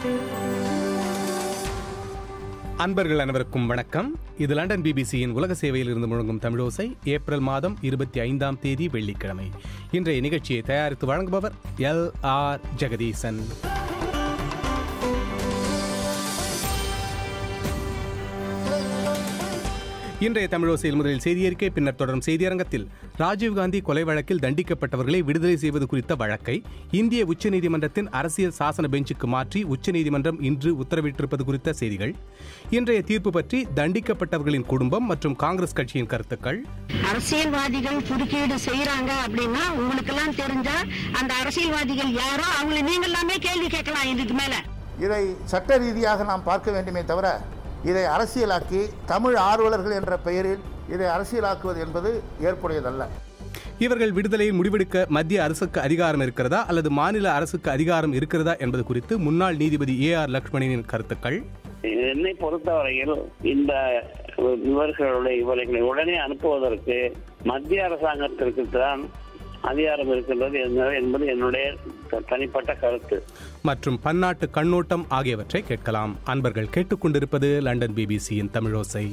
அன்பர்கள் அனைவருக்கும் வணக்கம் இது லண்டன் பிபிசியின் உலக சேவையில் இருந்து முழங்கும் தமிழோசை ஏப்ரல் மாதம் இருபத்தி ஐந்தாம் தேதி வெள்ளிக்கிழமை இன்றைய நிகழ்ச்சியை தயாரித்து வழங்குபவர் எல் ஆர் ஜெகதீசன் இன்றைய தமிழோசையில் முதலில் செய்தியறிக்கை பின்னர் தொடரும் செய்தியரங்கத்தில் ராஜீவ்காந்தி கொலை வழக்கில் தண்டிக்கப்பட்டவர்களை விடுதலை செய்வது குறித்த வழக்கை இந்திய உச்சநீதிமன்றத்தின் அரசியல் சாசன பெஞ்சுக்கு மாற்றி உச்சநீதிமன்றம் இன்று உத்தரவிட்டிருப்பது குறித்த செய்திகள் இன்றைய தீர்ப்பு பற்றி தண்டிக்கப்பட்டவர்களின் குடும்பம் மற்றும் காங்கிரஸ் கட்சியின் கருத்துக்கள் அரசியல்வாதிகள் குறுக்கீடு செய்யறாங்க அப்படின்னா உங்களுக்கு எல்லாம் தெரிஞ்சா அந்த அரசியல்வாதிகள் யாரோ அவங்களை நீங்க எல்லாமே கேள்வி கேட்கலாம் இதுக்கு மேல இதை சட்ட ரீதியாக நாம் பார்க்க வேண்டுமே தவிர இதை அரசியலாக்கி தமிழ் ஆர்வலர்கள் என்ற பெயரில் இதை அரசியலாக்குவது என்பது ஏற்புடையதல்ல இவர்கள் விடுதலையை முடிவெடுக்க மத்திய அரசுக்கு அதிகாரம் இருக்கிறதா அல்லது மாநில அரசுக்கு அதிகாரம் இருக்கிறதா என்பது குறித்து முன்னாள் நீதிபதி ஏ ஆர் லக்ஷ்மணியின் கருத்துக்கள் என்னை பொறுத்தவரையில் இந்த இவர்களுடைய இவர்களை உடனே அனுப்புவதற்கு மத்திய அரசாங்கத்திற்கு தான் அதிகாரம் இருக்கின்றது என்பது என்னுடைய தனிப்பட்ட கருத்து மற்றும் பன்னாட்டு கண்ணோட்டம் ஆகியவற்றை கேட்கலாம் அன்பர்கள் கேட்டுக்கொண்டிருப்பது லண்டன் பிபிசியின் தமிழோசை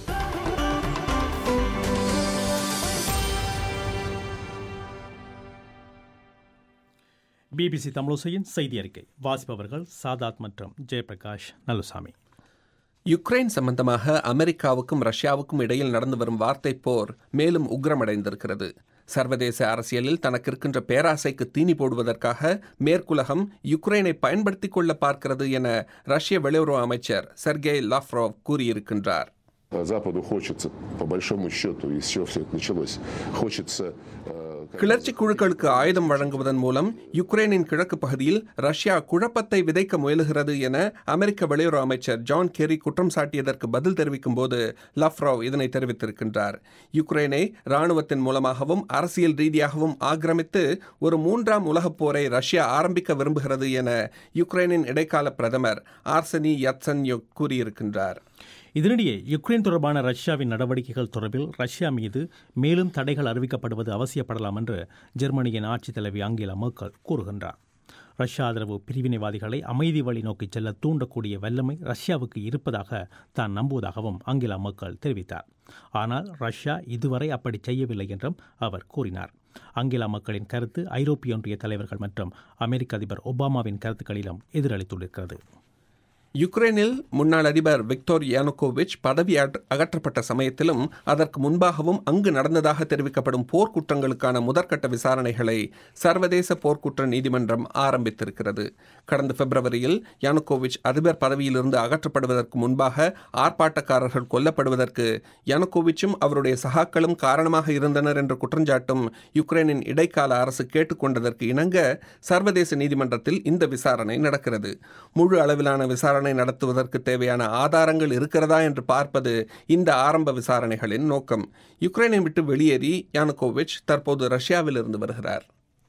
பிபிசி தமிழோசையின் செய்தி அறிக்கை வாசிப்பவர்கள் சாதாத் மற்றும் ஜெயபிரகாஷ் நல்லுசாமி யுக்ரைன் சம்பந்தமாக அமெரிக்காவுக்கும் ரஷ்யாவுக்கும் இடையில் நடந்து வரும் வார்த்தை போர் மேலும் உக்ரமடைந்திருக்கிறது சர்வதேச அரசியலில் தனக்கு இருக்கின்ற பேராசைக்கு தீனி போடுவதற்காக மேற்குலகம் யுக்ரைனை பயன்படுத்திக் கொள்ள பார்க்கிறது என ரஷ்ய வெளியுறவு அமைச்சர் செர்கேய் லாஃப்ரோவ் கூறியிருக்கின்றார் Западу хочется, по большому счету, из чего все это началось, хочется கிளர்ச்சி குழுக்களுக்கு ஆயுதம் வழங்குவதன் மூலம் யுக்ரைனின் கிழக்கு பகுதியில் ரஷ்யா குழப்பத்தை விதைக்க முயலுகிறது என அமெரிக்க வெளியுறவு அமைச்சர் ஜான் கெரி குற்றம் சாட்டியதற்கு பதில் தெரிவிக்கும் போது லஃப்ரோவ் இதனை தெரிவித்திருக்கின்றார் யுக்ரைனை ராணுவத்தின் மூலமாகவும் அரசியல் ரீதியாகவும் ஆக்கிரமித்து ஒரு மூன்றாம் உலகப் போரை ரஷ்யா ஆரம்பிக்க விரும்புகிறது என யுக்ரைனின் இடைக்கால பிரதமர் ஆர்சனி யத்சன்யுக் கூறியிருக்கின்றார் இதனிடையே யுக்ரைன் தொடர்பான ரஷ்யாவின் நடவடிக்கைகள் தொடர்பில் ரஷ்யா மீது மேலும் தடைகள் அறிவிக்கப்படுவது அவசியப்படலாம் என்று ஜெர்மனியின் ஆட்சித் தலைவி ஆங்கிலா மேர்க்கல் கூறுகின்றார் ரஷ்யா ஆதரவு பிரிவினைவாதிகளை அமைதி வழி நோக்கிச் செல்ல தூண்டக்கூடிய வல்லமை ரஷ்யாவுக்கு இருப்பதாக தான் நம்புவதாகவும் ஆங்கிலா மேர்க்கல் தெரிவித்தார் ஆனால் ரஷ்யா இதுவரை அப்படி செய்யவில்லை என்றும் அவர் கூறினார் ஆங்கிலா மக்களின் கருத்து ஐரோப்பிய ஒன்றிய தலைவர்கள் மற்றும் அமெரிக்க அதிபர் ஒபாமாவின் கருத்துக்களிலும் எதிரளித்துள்ளிருக்கிறது யுக்ரைனில் முன்னாள் அதிபர் விக்டோர் யானுகோவிச் பதவி அகற்றப்பட்ட சமயத்திலும் அதற்கு முன்பாகவும் அங்கு நடந்ததாக தெரிவிக்கப்படும் போர்க்குற்றங்களுக்கான முதற்கட்ட விசாரணைகளை சர்வதேச போர்க்குற்ற நீதிமன்றம் ஆரம்பித்திருக்கிறது கடந்த பிப்ரவரியில் யானுகோவிச் அதிபர் பதவியிலிருந்து அகற்றப்படுவதற்கு முன்பாக ஆர்ப்பாட்டக்காரர்கள் கொல்லப்படுவதற்கு யானுகோவிச்சும் அவருடைய சகாக்களும் காரணமாக இருந்தனர் என்ற குற்றஞ்சாட்டும் யுக்ரைனின் இடைக்கால அரசு கேட்டுக்கொண்டதற்கு இணங்க சர்வதேச நீதிமன்றத்தில் இந்த விசாரணை நடக்கிறது முழு அளவிலான விசாரணை விசாரணை நடத்துவதற்கு தேவையான ஆதாரங்கள் இருக்கிறதா என்று பார்ப்பது இந்த ஆரம்ப விசாரணைகளின் நோக்கம் யுக்ரைனை விட்டு வெளியேறி யானுகோவிச் தற்போது ரஷ்யாவில் இருந்து வருகிறார்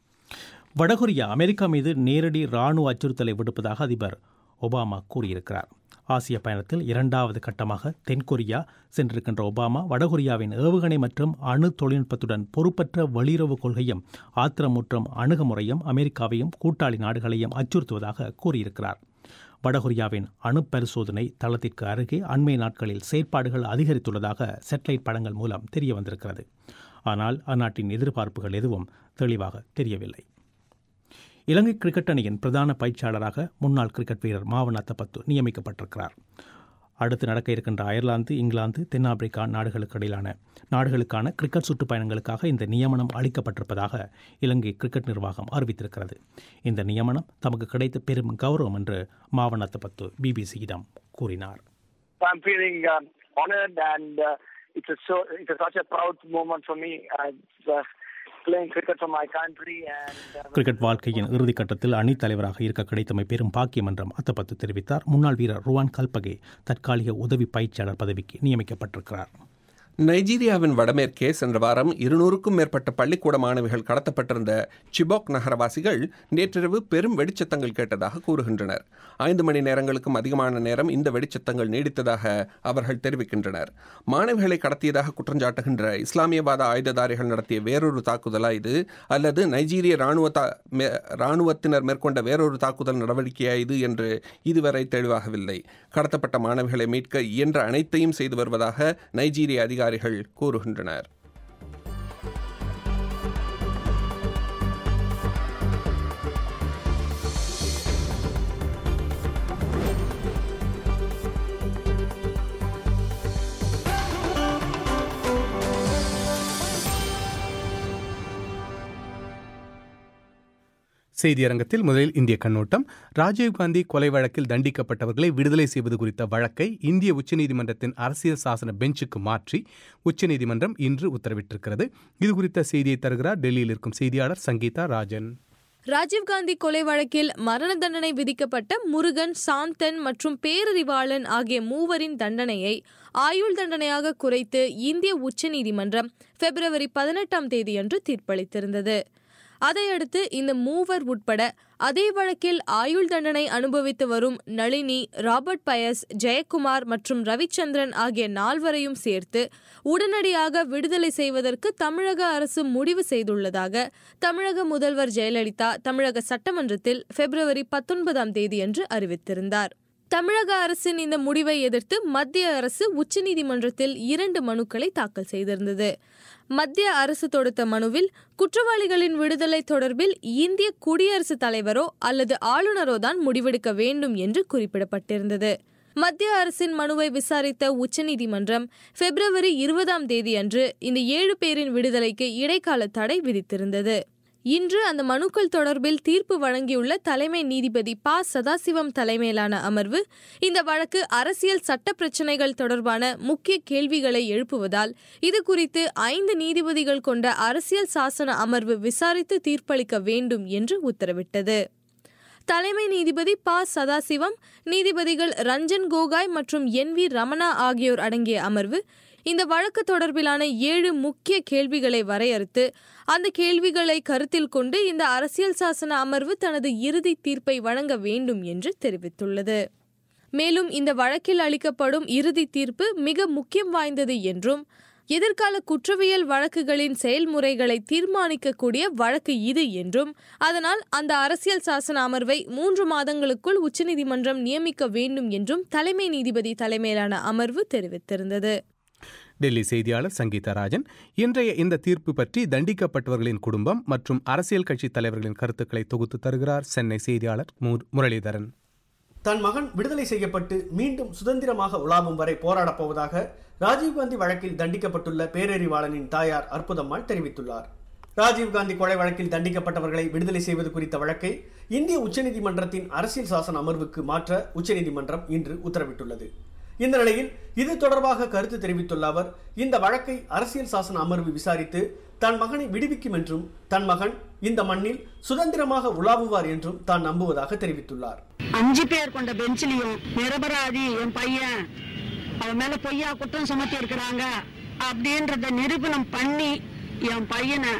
வடகொரியா அமெரிக்கா மீது நேரடி ராணுவ அச்சுறுத்தலை விடுப்பதாக அதிபர் ஒபாமா கூறியிருக்கிறார் ஆசிய பயணத்தில் இரண்டாவது கட்டமாக தென்கொரியா சென்றிருக்கின்ற ஒபாமா வடகொரியாவின் ஏவுகணை மற்றும் அணு தொழில்நுட்பத்துடன் பொறுப்பற்ற வெளியுறவு கொள்கையும் ஆத்திரமுற்றம் அணுகுமுறையும் அமெரிக்காவையும் கூட்டாளி நாடுகளையும் அச்சுறுத்துவதாக கூறியிருக்கிறார் வடகொரியாவின் அணு பரிசோதனை தளத்திற்கு அருகே அண்மை நாட்களில் செயற்பாடுகள் அதிகரித்துள்ளதாக சேட்டலைட் படங்கள் மூலம் தெரிய வந்திருக்கிறது ஆனால் அந்நாட்டின் எதிர்பார்ப்புகள் எதுவும் தெளிவாக தெரியவில்லை இலங்கை கிரிக்கெட் அணியின் பிரதான பயிற்சியாளராக முன்னாள் கிரிக்கெட் வீரர் மாவன் அத்தப்பத்து நியமிக்கப்பட்டிருக்கிறார் அடுத்து நடக்க இருக்கின்ற அயர்லாந்து இங்கிலாந்து தென்னாப்பிரிக்கா நாடுகளுக்கு இடையிலான நாடுகளுக்கான கிரிக்கெட் சுற்றுப்பயணங்களுக்காக இந்த நியமனம் அளிக்கப்பட்டிருப்பதாக இலங்கை கிரிக்கெட் நிர்வாகம் அறிவித்திருக்கிறது இந்த நியமனம் தமக்கு கிடைத்த பெரும் கௌரவம் என்று மாவனத்தபத்து பிபிசியிடம் கூறினார் I'm feeling uh, honored and uh, it's a so it's a, such a proud moment for me. Uh, uh, playing cricket for my country and uh, cricket வாழ்க்கையின் இறுதிக்கட்டத்தில் அணித் தலைவராக இருக்க கிடைத்தமை பெரும் பாக்கியம் என்றும் அத்தப்பத்து தெரிவித்தார் முன்னாள் வீரர் ருவான் கல்பகே தற்காலிக உதவி பயிற்சியாளர் பதவிக்கு நியமிக்கப்பட்டிருக்கிறார் நைஜீரியாவின் வடமேற்கே சென்ற வாரம் இருநூறுக்கும் மேற்பட்ட பள்ளிக்கூட மாணவிகள் கடத்தப்பட்டிருந்த சிபோக் நகரவாசிகள் நேற்றிரவு பெரும் வெடிச்சத்தங்கள் கேட்டதாக கூறுகின்றனர் ஐந்து மணி நேரங்களுக்கும் அதிகமான நேரம் இந்த வெடிச்சத்தங்கள் நீடித்ததாக அவர்கள் தெரிவிக்கின்றனர் மாணவிகளை கடத்தியதாக குற்றஞ்சாட்டுகின்ற இஸ்லாமியவாத ஆயுததாரிகள் நடத்திய வேறொரு தாக்குதலா இது அல்லது நைஜீரிய ராணுவ தா- மே- ராணுவத்தினர் மேற்கொண்ட வேறொரு தாக்குதல் நடவடிக்கையா இது என்று இதுவரை தெளிவாகவில்லை கடத்தப்பட்ட மாணவிகளை மீட்க இயன்ற அனைத்தையும் செய்து வருவதாக நைஜீரிய அதிகாரிகள் கூறுகின்றனர் செய்தியரங்கத்தில் முதலில் இந்திய கண்ணோட்டம் ராஜீவ்காந்தி கொலை வழக்கில் தண்டிக்கப்பட்டவர்களை விடுதலை செய்வது குறித்த வழக்கை இந்திய உச்சநீதிமன்றத்தின் அரசியல் சாசன பெஞ்சுக்கு மாற்றி உச்சநீதிமன்றம் இன்று உத்தரவிட்டிருக்கிறது இது குறித்த செய்தியை தருகிறார் டெல்லியில் இருக்கும் செய்தியாளர் சங்கீதா ராஜன் ராஜீவ்காந்தி கொலை வழக்கில் மரண தண்டனை விதிக்கப்பட்ட முருகன் சாந்தன் மற்றும் பேரறிவாளன் ஆகிய மூவரின் தண்டனையை ஆயுள் தண்டனையாக குறைத்து இந்திய உச்சநீதிமன்றம் பிப்ரவரி பதினெட்டாம் தேதியன்று தீர்ப்பளித்திருந்தது அதையடுத்து இந்த மூவர் உட்பட அதே வழக்கில் ஆயுள் தண்டனை அனுபவித்து வரும் நளினி ராபர்ட் பயஸ் ஜெயக்குமார் மற்றும் ரவிச்சந்திரன் ஆகிய நால்வரையும் சேர்த்து உடனடியாக விடுதலை செய்வதற்கு தமிழக அரசு முடிவு செய்துள்ளதாக தமிழக முதல்வர் ஜெயலலிதா தமிழக சட்டமன்றத்தில் பிப்ரவரி பத்தொன்பதாம் தேதியன்று அறிவித்திருந்தார் தமிழக அரசின் இந்த முடிவை எதிர்த்து மத்திய அரசு உச்சநீதிமன்றத்தில் இரண்டு மனுக்களை தாக்கல் செய்திருந்தது மத்திய அரசு தொடுத்த மனுவில் குற்றவாளிகளின் விடுதலை தொடர்பில் இந்திய குடியரசுத் தலைவரோ அல்லது ஆளுநரோ தான் முடிவெடுக்க வேண்டும் என்று குறிப்பிடப்பட்டிருந்தது மத்திய அரசின் மனுவை விசாரித்த உச்சநீதிமன்றம் பிப்ரவரி இருபதாம் தேதியன்று இந்த ஏழு பேரின் விடுதலைக்கு இடைக்கால தடை விதித்திருந்தது இன்று அந்த மனுக்கள் தொடர்பில் தீர்ப்பு வழங்கியுள்ள தலைமை நீதிபதி ப சதாசிவம் தலைமையிலான அமர்வு இந்த வழக்கு அரசியல் சட்ட பிரச்சினைகள் தொடர்பான முக்கிய கேள்விகளை எழுப்புவதால் இது குறித்து ஐந்து நீதிபதிகள் கொண்ட அரசியல் சாசன அமர்வு விசாரித்து தீர்ப்பளிக்க வேண்டும் என்று உத்தரவிட்டது தலைமை நீதிபதி ப சதாசிவம் நீதிபதிகள் ரஞ்சன் கோகாய் மற்றும் என் வி ரமணா ஆகியோர் அடங்கிய அமர்வு இந்த வழக்கு தொடர்பிலான ஏழு முக்கிய கேள்விகளை வரையறுத்து அந்த கேள்விகளை கருத்தில் கொண்டு இந்த அரசியல் சாசன அமர்வு தனது இறுதி தீர்ப்பை வழங்க வேண்டும் என்று தெரிவித்துள்ளது மேலும் இந்த வழக்கில் அளிக்கப்படும் இறுதி தீர்ப்பு மிக முக்கியம் வாய்ந்தது என்றும் எதிர்கால குற்றவியல் வழக்குகளின் செயல்முறைகளை தீர்மானிக்கக்கூடிய வழக்கு இது என்றும் அதனால் அந்த அரசியல் சாசன அமர்வை மூன்று மாதங்களுக்குள் உச்சநீதிமன்றம் நியமிக்க வேண்டும் என்றும் தலைமை நீதிபதி தலைமையிலான அமர்வு தெரிவித்திருந்தது டெல்லி செய்தியாளர் சங்கீதா ராஜன் இன்றைய இந்த தீர்ப்பு பற்றி தண்டிக்கப்பட்டவர்களின் குடும்பம் மற்றும் அரசியல் கட்சி தலைவர்களின் கருத்துக்களை தொகுத்து தருகிறார் சென்னை செய்தியாளர் மு- முரளிதரன் தன் மகன் விடுதலை செய்யப்பட்டு மீண்டும் சுதந்திரமாக உலாவும் வரை போராடப் போவதாக ராஜீவ்காந்தி வழக்கில் தண்டிக்கப்பட்டுள்ள பேரறிவாளனின் தாயார் அற்புதம்மாள் தெரிவித்துள்ளார் ராஜீவ்காந்தி கொலை வழக்கில் தண்டிக்கப்பட்டவர்களை விடுதலை செய்வது குறித்த வழக்கை இந்திய உச்சநீதிமன்றத்தின் அரசியல் சாசன அமர்வுக்கு மாற்ற உச்சநீதிமன்றம் இன்று உத்தரவிட்டுள்ளது இந்த நிலையில் இது தொடர்பாக கருத்து தெரிவித்துள்ள அவர் இந்த வழக்கை அரசியல் சாசன அமர்வு விசாரித்து தன் மகனை விடுவிக்கும் என்றும் தன் மகன் இந்த மண்ணில் சுதந்திரமாக உலாவுவார் என்றும் தான் நம்புவதாக தெரிவித்துள்ளார் அஞ்சு பேர் கொண்ட பெஞ்சிலையும் நிரபராதி என் பையன் அவன் மேல பொய்யா குற்றம் சுமத்தி இருக்கிறாங்க அப்படின்றத நிரூபணம் பண்ணி என் பையனை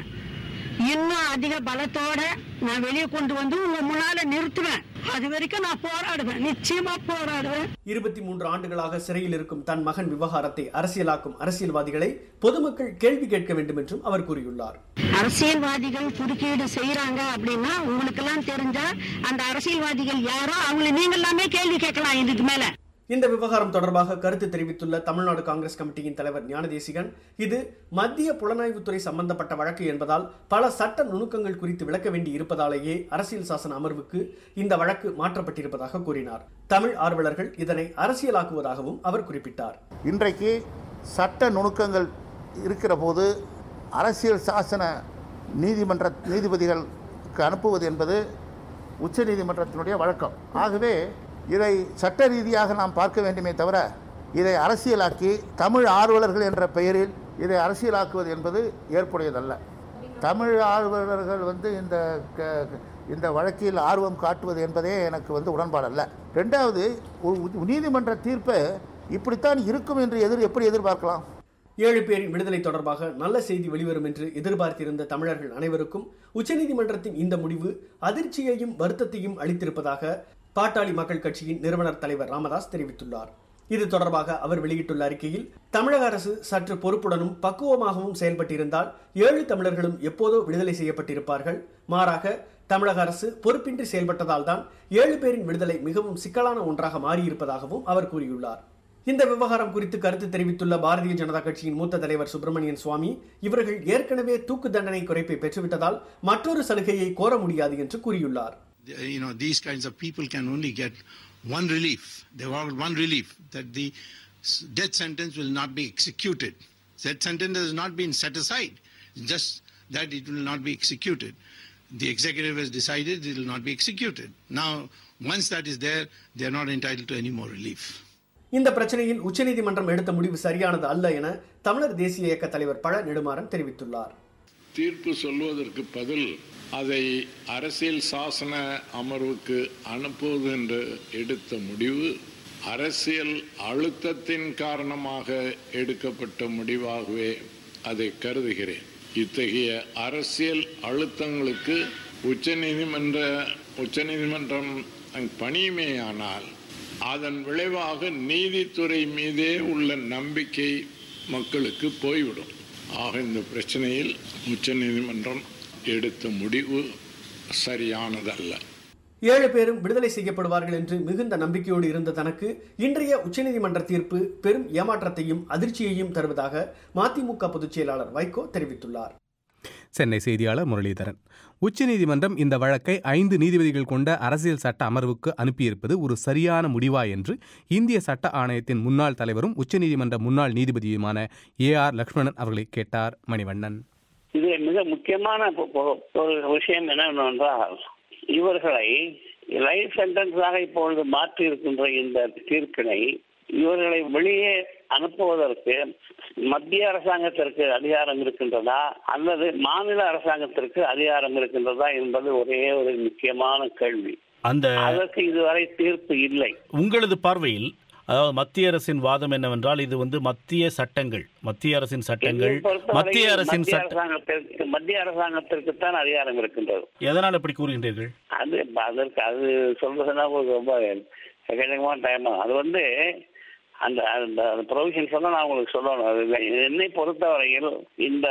இன்னும் அதிக பலத்தோட நான் வெளியே கொண்டு வந்து உங்க முன்னால நிறுத்துவேன் அது வரைக்கும் நான் போராடுவேன் நிச்சயமா போராடுவேன் இருபத்தி மூன்று ஆண்டுகளாக சிறையில் இருக்கும் தன் மகன் விவகாரத்தை அரசியலாக்கும் அரசியல்வாதிகளை பொதுமக்கள் கேள்வி கேட்க வேண்டும் என்றும் அவர் கூறியுள்ளார் அரசியல்வாதிகள் குறுக்கீடு செய்யறாங்க அப்படின்னா உங்களுக்கு எல்லாம் தெரிஞ்சா அந்த அரசியல்வாதிகள் யாரோ அவங்களை நீங்க எல்லாமே கேள்வி கேட்கலாம் இதுக்கு மேல இந்த விவகாரம் தொடர்பாக கருத்து தெரிவித்துள்ள தமிழ்நாடு காங்கிரஸ் கமிட்டியின் தலைவர் ஞானதேசிகன் இது மத்திய புலனாய்வுத்துறை சம்பந்தப்பட்ட வழக்கு என்பதால் பல சட்ட நுணுக்கங்கள் குறித்து விளக்க வேண்டி இருப்பதாலேயே அரசியல் சாசன அமர்வுக்கு இந்த வழக்கு மாற்றப்பட்டிருப்பதாக கூறினார் தமிழ் ஆர்வலர்கள் இதனை அரசியலாக்குவதாகவும் அவர் குறிப்பிட்டார் இன்றைக்கு சட்ட நுணுக்கங்கள் இருக்கிற போது அரசியல் சாசன நீதிமன்ற நீதிபதிகளுக்கு அனுப்புவது என்பது உச்சநீதிமன்றத்தினுடைய வழக்கம் ஆகவே இதை சட்ட ரீதியாக நாம் பார்க்க வேண்டுமே தவிர இதை அரசியலாக்கி தமிழ் ஆர்வலர்கள் என்ற பெயரில் இதை அரசியலாக்குவது என்பது ஏற்புடையதல்ல தமிழ் ஆர்வலர்கள் வந்து இந்த க- இந்த வழக்கில் ஆர்வம் காட்டுவது என்பதே எனக்கு வந்து உடன்பாடல்ல ரெண்டாவது ஒரு உ- நீதிமன்ற தீர்ப்பை இப்படித்தான் இருக்கும் என்று எதிர் எப்படி எதிர்பார்க்கலாம் ஏழு பேரின் விடுதலை தொடர்பாக நல்ல செய்தி வெளிவரும் என்று எதிர்பார்த்திருந்த தமிழர்கள் அனைவருக்கும் உச்சநீதிமன்றத்தின் இந்த முடிவு அதிர்ச்சியையும் வருத்தத்தையும் அளித்திருப்பதாக பாட்டாளி மக்கள் கட்சியின் நிறுவனர் தலைவர் ராமதாஸ் தெரிவித்துள்ளார் இது தொடர்பாக அவர் வெளியிட்டுள்ள அறிக்கையில் தமிழக அரசு சற்று பொறுப்புடனும் பக்குவமாகவும் செயல்பட்டிருந்தால் ஏழு தமிழர்களும் எப்போதோ விடுதலை செய்யப்பட்டிருப்பார்கள் மாறாக தமிழக அரசு பொறுப்பின்றி செயல்பட்டதால் தான் ஏழு பேரின் விடுதலை மிகவும் சிக்கலான ஒன்றாக மாறியிருப்பதாகவும் அவர் கூறியுள்ளார் இந்த விவகாரம் குறித்து கருத்து தெரிவித்துள்ள பாரதிய ஜனதா கட்சியின் மூத்த தலைவர் சுப்பிரமணியன் சுவாமி இவர்கள் ஏற்கனவே தூக்கு தண்டனை குறைப்பை பெற்றுவிட்டதால் மற்றொரு சலுகையை கோர முடியாது என்று கூறியுள்ளார் you know, these kinds of people can only get one relief. They want one relief that the s- death sentence will not be executed. That sentence has not been set aside, just that it will not be executed. The executive has decided it will not be executed. Now, once that is there, they are not entitled to any more relief. இந்த பிரச்சனையில் உச்சநீதிமன்றம் எடுத்த முடிவு சரியானது அல்ல என தமிழர் தேசிய இயக்க தலைவர் பழ நெடுமாறன் தெரிவித்துள்ளார் தீர்ப்பு சொல்வதற்கு பதில் அதை அரசியல் சாசன அமர்வுக்கு அனுப்புவது என்று எடுத்த முடிவு அரசியல் அழுத்தத்தின் காரணமாக எடுக்கப்பட்ட முடிவாகவே அதை கருதுகிறேன் இத்தகைய அரசியல் அழுத்தங்களுக்கு உச்சநீதிமன்ற உச்சநீதிமன்றம் பணியுமேயானால் அதன் விளைவாக நீதித்துறை மீதே உள்ள நம்பிக்கை மக்களுக்கு போய்விடும் ஆக இந்த பிரச்சனையில் உச்சநீதிமன்றம் எடுத்த முடிவு சரியானதல்ல ஏழு பேரும் விடுதலை செய்யப்படுவார்கள் என்று மிகுந்த நம்பிக்கையோடு இருந்த தனக்கு இன்றைய உச்சநீதிமன்ற தீர்ப்பு பெரும் ஏமாற்றத்தையும் அதிர்ச்சியையும் தருவதாக மதிமுக பொதுச் செயலாளர் வைகோ தெரிவித்துள்ளார் சென்னை செய்தியாளர் முரளிதரன் உச்சநீதிமன்றம் இந்த வழக்கை ஐந்து நீதிபதிகள் கொண்ட அரசியல் சட்ட அமர்வுக்கு அனுப்பியிருப்பது ஒரு சரியான முடிவா என்று இந்திய சட்ட ஆணையத்தின் முன்னாள் தலைவரும் உச்சநீதிமன்ற முன்னாள் நீதிபதியுமான ஏ ஆர் லக்ஷ்மணன் அவர்களை கேட்டார் மணிவண்ணன் இது மிக முக்கியமான பொ- பொ- ஒரு விஷயம் என்னவென்றால் இவர்களை லைஃப் சென்டென்ஸாக இப்பொழுது மாற்றி இருக்கின்ற இந்த தீர்ப்பினை இவர்களை வெளியே அனுப்புவதற்கு மத்திய அரசாங்கத்திற்கு அதிகாரம் இருக்கின்றதா அல்லது மாநில அரசாங்கத்திற்கு அதிகாரம் இருக்கின்றதா என்பது ஒரே ஒரு முக்கியமான கேள்வி அந்த அதற்கு இதுவரை தீர்ப்பு இல்லை உங்களது பார்வையில் அதாவது மத்திய அரசின் வாதம் என்னவென்றால் இது வந்து மத்திய சட்டங்கள் மத்திய அரசின் சட்டங்கள் என்னை பொறுத்தவரையில் மத்திய அரசின் மத்திய சட்ட அரசாங்கத்திற்கு மத்திய அரசாங்கத்திற்கு தான் அதிகாரம் இருக்கின்றது எதனால் இப்படி கூறுகின்றீர்கள் அது அதற்கு அது சொல்றதுன்னா ஒரு ரொம்ப எக்கச்சக்கமான டைம் அது வந்து அந்த அந்த ப்ரொவிஷன்ஸ் எல்லாம் நான் உங்களுக்கு சொல்லணும் அது என்னை பொறுத்தவரையில் இந்த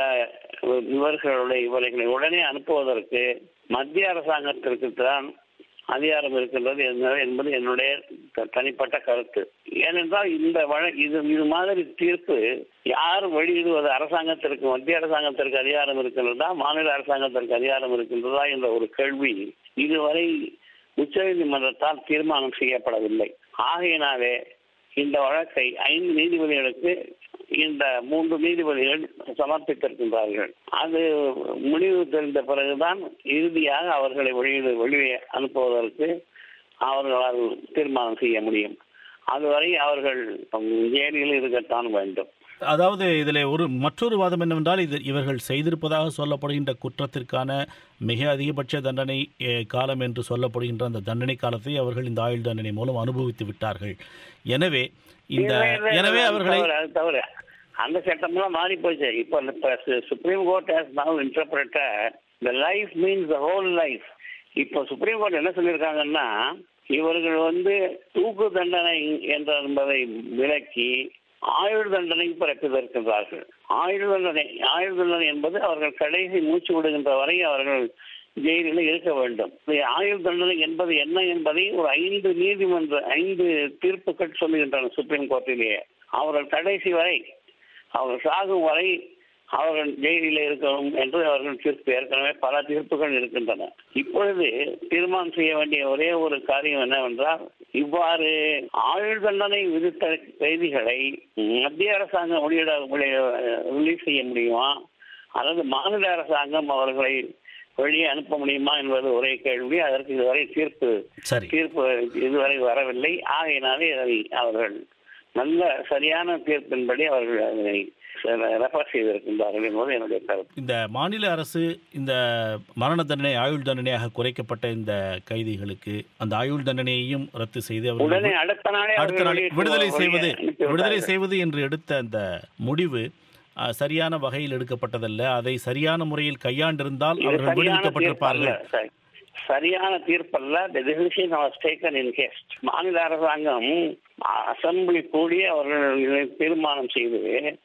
இவர்களுடைய இவர்களை உடனே அனுப்புவதற்கு மத்திய அரசாங்கத்திற்கு தான் அதிகாரம் இருக்கின்றது என்ன- என்பது என்னுடைய த- தனிப்பட்ட கருத்து ஏனென்றால் இந்த வழ இது இது மாதிரி தீர்ப்பு யார் வெளியிடுவது அரசாங்கத்திற்கு மத்திய அரசாங்கத்திற்கு அதிகாரம் இருக்கின்றதா மாநில அரசாங்கத்திற்கு அதிகாரம் இருக்கின்றதா என்ற ஒரு கேள்வி இதுவரை உச்சநீதிமன்றத்தால் தீர்மானம் செய்யப்படவில்லை ஆகையினாலே இந்த வழக்கை ஐந்து நீதிபதிகளுக்கு இந்த மூன்று நீதிபதிகள் சமர்ப்பித்திருக்கின்றார்கள் அது முடிவு தெரிந்த பிறகுதான் இறுதியாக அவர்களை வெளியிடு வெளியே அனுப்புவதற்கு அவர்களால் தீர்மானம் செய்ய முடியும் அதுவரை அவர்கள் ஜெயிலில் இருக்கத்தான் வேண்டும் அதாவது இதில் ஒரு மற்றொரு வாதம் என்னவென்றால் இது இவர்கள் செய்திருப்பதாக சொல்லப்படுகின்ற குற்றத்திற்கான மிக அதிகபட்ச தண்டனை eh, காலம் என்று சொல்லப்படுகின்ற அந்த தண்டனை காலத்தை அவர்கள் இந்த ஆயுள் தண்டனை மூலம் அனுபவித்து விட்டார்கள் எனவே இந்த இல்லை, இல்லை, எனவே அது அவர்களை தவறு, அது தவறு அந்த சட்டம்லாம் மாறி போச்சு இப்போ இப்ப Supreme Court has now interpreted the life means the whole life இப்போ சுப்ரீம் கோர்ட் என்ன சொல்லியிருக்காங்கன்னா இவர்கள் வந்து தூக்கு தண்டனை என்ற என்பதை விலக்கி ஆயுள் தண்டனை பிறப்பித்திருக்கின்றார்கள் ஆயுள் தண்டனை ஆயுள் தண்டனை என்பது அவர்கள் கடைசி மூச்சு விடுகின்ற வரை அவர்கள் ஜெயிலில் இருக்க வேண்டும் இந்த ஆயுள் தண்டனை என்பது என்ன என்பதை ஒரு ஐந்து நீதிமன்ற ஐந்து தீர்ப்புகள் சொல்லுகின்றன சுப்ரீம் கோர்ட்டிலேயே அவர்கள் கடைசி வரை அவர்கள் சாகும் வரை அவர்கள் ஜெயிலில் இருக்கணும் என்று அவர்கள் தீர்ப்பு ஏற்கனவே பல தீர்ப்புகள் இருக்கின்றன இப்பொழுது தீர்மானம் செய்ய வேண்டிய ஒரே ஒரு காரியம் என்னவென்றால் இவ்வாறு ஆயுள் தண்டனை விதித்த கைதிகளை மத்திய அரசாங்கம் வெளியிட ரிலீஸ் செய்ய முடியுமா அல்லது மாநில அரசாங்கம் அவர்களை வெளியே அனுப்ப முடியுமா என்பது ஒரே கேள்வி அதற்கு இதுவரை தீர்ப்பு சரி தீர்ப்பு இதுவரை வரவில்லை ஆகையினாலே அதை அவர்கள் நல்ல சரியான தீர்ப்பின்படி அவர்கள் அதனை ரெஃபர் செய்திருக்கின்றார்கள் என்பது என்னுடைய கருத்து இந்த மாநில அரசு இந்த மரண தண்டனை ஆயுள் தண்டனையாக குறைக்கப்பட்ட இந்த கைதிகளுக்கு அந்த ஆயுள் தண்டனையையும் ரத்து செய்து உடனே அவர்கள் அடுத்த நாளே அடுத்த அவர்கள் நாள் வெளியே விடுதலை வெளியே செய்வது அனுப்பி விடுதலை விட்டார்கள். செய்வது என்று எடுத்த அந்த முடிவு அஹ், சரியான வகையில் எடுக்கப்பட்டதல்ல அதை சரியான முறையில் கையாண்டிருந்தால் இது அவர்கள் சரியான தீர்ப்பல்ல விடுவிக்கப்பட்டிருப்பார்கள் சரி. சரியான தீர்ப்பல்ல the decision was taken in haste மாநில அரசாங்கம் அசம்பிளி கூடி அவர்கள் இதை தீர்மானம் செய்து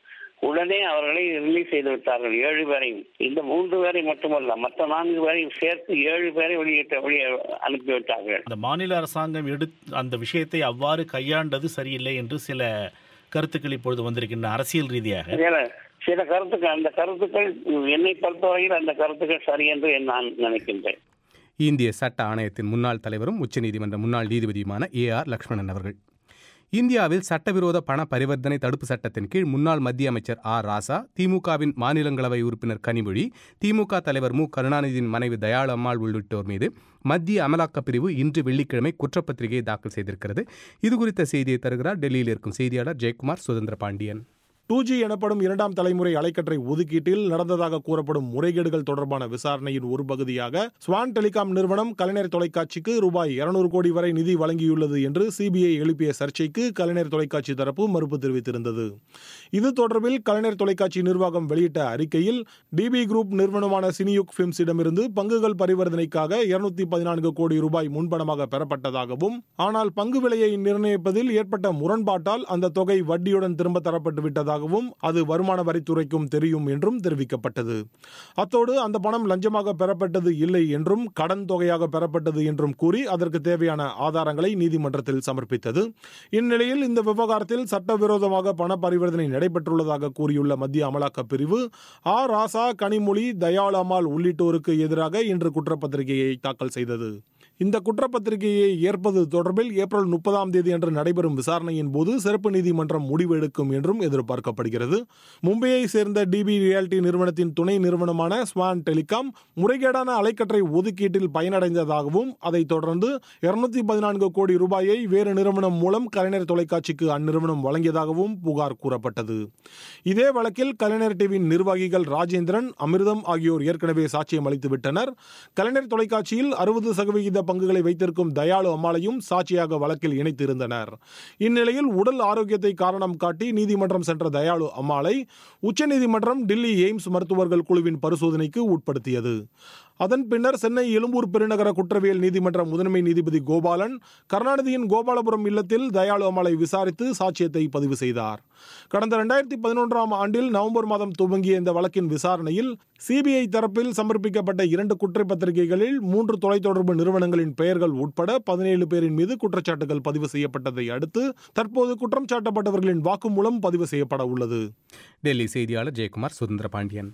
உடனே அவர்களை ரிலீஸ் செய்து விட்டார்கள் ஏழு பேரையும் இந்த மூன்று பேரை மட்டுமல்ல மற்ற நான்கு பேரையும் சேர்த்து ஏழு பேரை வெளியிட்ட வெளியே அனுப்பிவிட்டார்கள் அந்த மாநில அரசாங்கம் எடு அந்த விஷயத்தை அவ்வாறு கையாண்டது சரியில்லை என்று சில கருத்துக்கள் இப்பொழுது வந்திருக்கின்றன அரசியல் ரீதியாக சில சில கருத்துக்கள் அந்த கருத்துக்கள் என்னை பொறுத்தவரையில் அந்த கருத்துக்கள் சரி என்று நான் நினைக்கின்றேன் இந்திய சட்ட ஆணையத்தின் முன்னாள் தலைவரும் உச்சநீதிமன்ற முன்னாள் நீதிபதியுமான ஏ ஆர் லக்ஷ்மணன் அவர்கள் இந்தியாவில் சட்டவிரோத பண பரிவர்த்தனை தடுப்பு சட்டத்தின் கீழ் முன்னாள் மத்திய அமைச்சர் ஆர் ராசா திமுகவின் மாநிலங்களவை உறுப்பினர் கனிமொழி திமுக தலைவர் மு கருணாநிதியின் மனைவி தயாளு அம்மாள் உள்ளிட்டோர் மீது மத்திய அமலாக்கப் பிரிவு இன்று வெள்ளிக்கிழமை குற்றப்பத்திரிகையை தாக்கல் செய்திருக்கிறது இது குறித்த செய்தியை தருகிறார் டெல்லியில் இருக்கும் செய்தியாளர் ஜெயக்குமார் சுதந்திர பாண்டியன் டூ ஜி எனப்படும் இரண்டாம் தலைமுறை அலைக்கற்றை ஒதுக்கீட்டில் நடந்ததாக கூறப்படும் முறைகேடுகள் தொடர்பான விசாரணையின் ஒரு பகுதியாக ஸ்வான் டெலிகாம் நிறுவனம் கலைஞர் தொலைக்காட்சிக்கு ரூபாய் இருநூறு கோடி வரை நிதி வழங்கியுள்ளது என்று சிபிஐ எழுப்பிய சர்ச்சைக்கு கலைஞர் தொலைக்காட்சி தரப்பு மறுப்பு தெரிவித்திருந்தது இது தொடர்பில் கலைஞர் தொலைக்காட்சி நிர்வாகம் வெளியிட்ட அறிக்கையில் டிபி குரூப் நிறுவனமான சினியுக் பிலிம்ஸிடமிருந்து பங்குகள் பரிவர்த்தனைக்காக இருநூத்தி பதினான்கு கோடி ரூபாய் முன்பணமாக பெறப்பட்டதாகவும் ஆனால் பங்கு விலையை நிர்ணயிப்பதில் ஏற்பட்ட முரண்பாட்டால் அந்த தொகை வட்டியுடன் திரும்ப தரப்பட்டு விட்டதாகவும் அது வருமான வரித்துறைக்கும் தெரியும் என்றும் தெரிவிக்கப்பட்டது அத்தோடு அந்த பணம் லஞ்சமாக பெறப்பட்டது இல்லை என்றும் கடன் தொகையாக பெறப்பட்டது என்றும் கூறி அதற்கு தேவையான ஆதாரங்களை நீதிமன்றத்தில் சமர்ப்பித்தது இந்நிலையில் இந்த விவகாரத்தில் சட்டவிரோதமாக பண பரிவர்த்தனை நடைபெற்றுள்ளதாக கூறியுள்ள மத்திய அமலாக்கப் பிரிவு ஆ ராசா கனிமொழி தயாள் அம்மாள் உள்ளிட்டோருக்கு எதிராக இன்று குற்றப்பத்திரிகையை தாக்கல் செய்தது இந்த குற்றப்பத்திரிகையை ஏற்பது தொடர்பில் ஏப்ரல் முப்பதாம் தேதி அன்று நடைபெறும் விசாரணையின் போது சிறப்பு நீதிமன்றம் முடிவு எடுக்கும் என்றும் எதிர்பார்க்கப்படுகிறது மும்பையை சேர்ந்த டிபி ரியாலிட்டி நிறுவனத்தின் துணை நிறுவனமான ஸ்வான் டெலிகாம் முறைகேடான அலைக்கற்றை ஒதுக்கீட்டில் பயனடைந்ததாகவும் அதைத் தொடர்ந்து இருநூத்தி பதினான்கு கோடி ரூபாயை வேறு நிறுவனம் மூலம் கலைஞர் தொலைக்காட்சிக்கு அந்நிறுவனம் வழங்கியதாகவும் புகார் கூறப்பட்டது இதே வழக்கில் கலைஞர் டிவியின் நிர்வாகிகள் ராஜேந்திரன் அமிர்தம் ஆகியோர் ஏற்கனவே சாட்சியம் அளித்து விட்டனர் கலைஞர் தொலைக்காட்சியில் அறுபது சதவிகித பங்குகளை வைத்திருக்கும் தயாளு அம்மாளையும் சாட்சியாக வழக்கில் இணைத்திருந்தனர் இந்நிலையில் உடல் ஆரோக்கியத்தை காரணம் காட்டி நீதிமன்றம் சென்ற தயாளு அம்மாளை உச்சநீதிமன்றம் டில்லி எய்ம்ஸ் மருத்துவர்கள் குழுவின் பரிசோதனைக்கு உட்படுத்தியது அதன் பின்னர் சென்னை எழும்பூர் பெருநகர குற்றவியல் நீதிமன்ற முதன்மை நீதிபதி கோபாலன் கருணாநிதியின் கோபாலபுரம் இல்லத்தில் தயாளு அம்மாளை விசாரித்து சாட்சியத்தை பதிவு செய்தார் கடந்த இரண்டாயிரத்தி பதினொன்றாம் ஆண்டில் நவம்பர் மாதம் துவங்கிய இந்த வழக்கின் விசாரணையில் சிபிஐ தரப்பில் சமர்ப்பிக்கப்பட்ட இரண்டு குற்றப்பத்திரிகைகளில் மூன்று தொலைத்தொடர்பு நிறுவனங்களின் பெயர்கள் உட்பட பதினேழு பேரின் மீது குற்றச்சாட்டுகள் பதிவு செய்யப்பட்டதை அடுத்து தற்போது குற்றம் சாட்டப்பட்டவர்களின் வாக்குமூலம் பதிவு செய்யப்பட உள்ளது டெல்லி செய்தியாளர் ஜெயக்குமார் சுதந்திர பாண்டியன்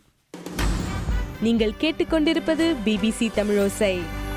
நீங்கள் கேட்டுக்கொண்டிருப்பது பிபிசி தமிழோசை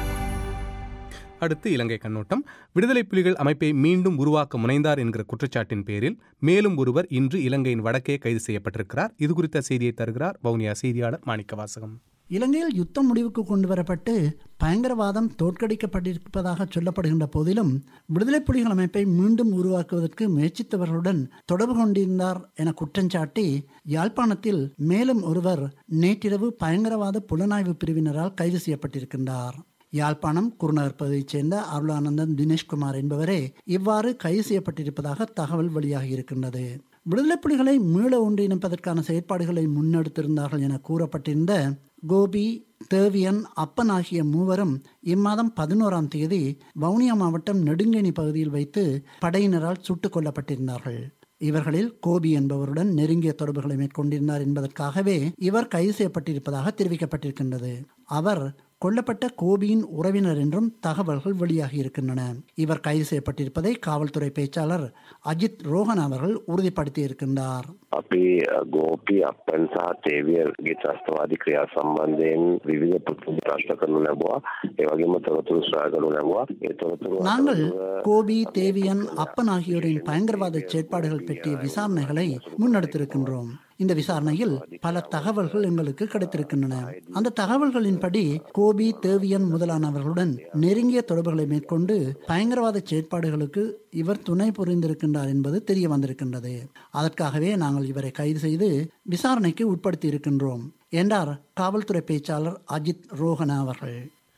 அடுத்து இலங்கை கண்ணோட்டம் விடுதலை புலிகள் அமைப்பை மீண்டும் உருவாக்க முனைந்தார் என்கிற குற்றச்சாட்டின் பேரில் மேலும் ஒருவர் இன்று இலங்கையின் வடக்கே கைது செய்யப்பட்டிருக்கிறார் இது குறித்த செய்தியை தருகிறார் வவுனியா செய்தியாளர் மாணிக்க வாசகம் இலங்கையில் யுத்தம் முடிவுக்கு கொண்டு வரப்பட்டு பயங்கரவாதம் தோற்கடிக்கப்பட்டிருப்பதாக சொல்லப்படுகின்ற போதிலும் விடுதலை புலிகள் அமைப்பை மீண்டும் உருவாக்குவதற்கு முயற்சித்தவர்களுடன் தொடர்பு கொண்டிருந்தார் என குற்றஞ்சாட்டி யாழ்ப்பாணத்தில் மேலும் ஒருவர் நேற்றிரவு பயங்கரவாத புலனாய்வு பிரிவினரால் கைது செய்யப்பட்டிருக்கின்றார் யாழ்ப்பாணம் குருநகர் பகுதியைச் சேர்ந்த அருளானந்தன் தினேஷ்குமார் என்பவரே இவ்வாறு கைது செய்யப்பட்டிருப்பதாக தகவல் வெளியாகி இருக்கின்றது விடுதலை புலிகளை மீள ஒன்றிணைப்பதற்கான செயற்பாடுகளை முன்னெடுத்திருந்தார்கள் என கூறப்பட்டிருந்த கோபி தேவியன் அப்பன் ஆகிய மூவரும் இம்மாதம் பதினோராம் தேதி வவுனியா மாவட்டம் நெடுங்கேணி பகுதியில் வைத்து படையினரால் சுட்டுக் கொல்லப்பட்டிருந்தார்கள் இவர்களில் கோபி என்பவருடன் நெருங்கிய தொடர்புகளை மேற்கொண்டிருந்தார் என்பதற்காகவே இவர் கைது செய்யப்பட்டிருப்பதாக தெரிவிக்கப்பட்டிருக்கின்றது அவர் கொல்லப்பட்ட கோபியின் உறவினர் என்றும் தகவல்கள் வெளியாகி இருக்கின்றன இவர் கைது செய்யப்பட்டிருப்பதை காவல்துறை பேச்சாளர் அஜித் ரோஹன் அவர்கள் உறுதிப்படுத்தி இருக்கின்றார் අපි ගෝපි අපන් සහ තේවියර්ගේ ත්‍රස්තවාදී ක්‍රියා සම්බන්ධයෙන් විවිධ පුතුන් ප්‍රශ්න කරනු ලැබුවා ඒ වගේම තොරතුරු සොයා ගනු ලැබුවා ඒ තොරතුරු நாங்கள் கோபி தேவியன் அப்பன் ஆகியோரின் பயங்கரவாத செயற்பாடுகள் பற்றிய விசாரணைகளை முன்னெடுத்திருக்கின்றோம் இந்த விசாரணையில் பல தகவல்கள் எங்களுக்கு கிடைத்திருக்கின்றன அந்த தகவல்களின்படி கோபி தேவியன் முதலானவர்களுடன் நெருங்கிய தொடர்புகளை மேற்கொண்டு பயங்கரவாத செயற்பாடுகளுக்கு இவர் துணை புரிந்திருக்கின்றார் என்பது தெரிய வந்திருக்கின்றது அதற்காகவே நாங்கள் இவரை கைது செய்து விசாரணைக்கு உட்படுத்தி இருக்கின்றோம் என்றார் காவல்துறை பேச்சாளர் அஜித் ரோஹனா அவர்கள்